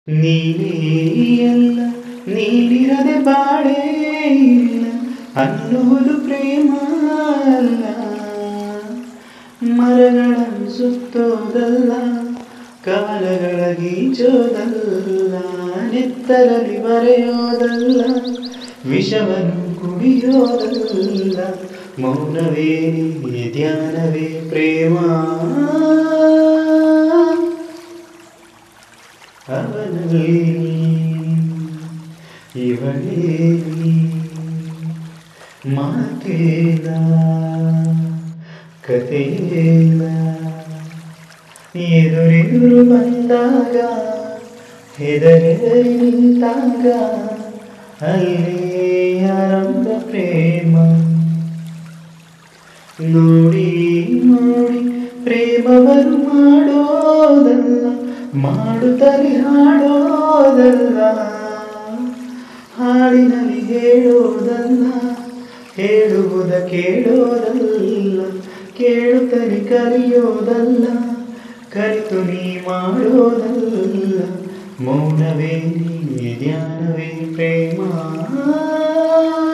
ನೀನೇ ಎಲ್ಲ ನೀನಿರದೆ ಬಾಳೇ ಇಲ್ಲ ಅನ್ನುವುದು ಪ್ರೇಮ ಅಲ್ಲ ಮರಗಳನ್ನು ಸುತ್ತೋದಲ್ಲ ಕಮಲಗಳ ಗೀಚೋದಲ್ಲ ನೆತ್ತರಲ್ಲಿ ಬರೆಯೋದಲ್ಲ ವಿಷವನ್ನು ಕುಡಿಯೋದಲ್ಲ ಮೌನವೇ ನೀ ಧ್ಯಾನವೇ ಪ್ರೇಮ ಅವನಲ್ಲಿ ಇವಳೇಲಿ ಮಾತೇನ ಕಥೆಯೇನ ಎದುರೆದುರು ಬಂದಾಗ ಹೆದರೆದರಿ ನಿಂತಾಗ ಅಲ್ಲಿ ಆರಂಭ ಪ್ರೇಮ ನೋಡಿ ನೋಡಿ ಪ್ರೇಮವರು ಮಾಡೋದಲ್ಲ ಮಾಡುತ್ತಲೇ ಹಾಡೋದಲ್ಲ ಹಾಡಿನಲ್ಲಿ ಹೇಳೋದಲ್ಲ ಹೇಳುವುದ ಕೇಳೋದಲ್ಲ ಕೇಳುತ್ತಲೇ ಕಲಿಯೋದಲ್ಲ ಕಲಿತು ನೀ ಮಾಡೋದಲ್ಲ ಮೌನವೇ ನೀ ಧ್ಯಾನವೇ ಪ್ರೇಮ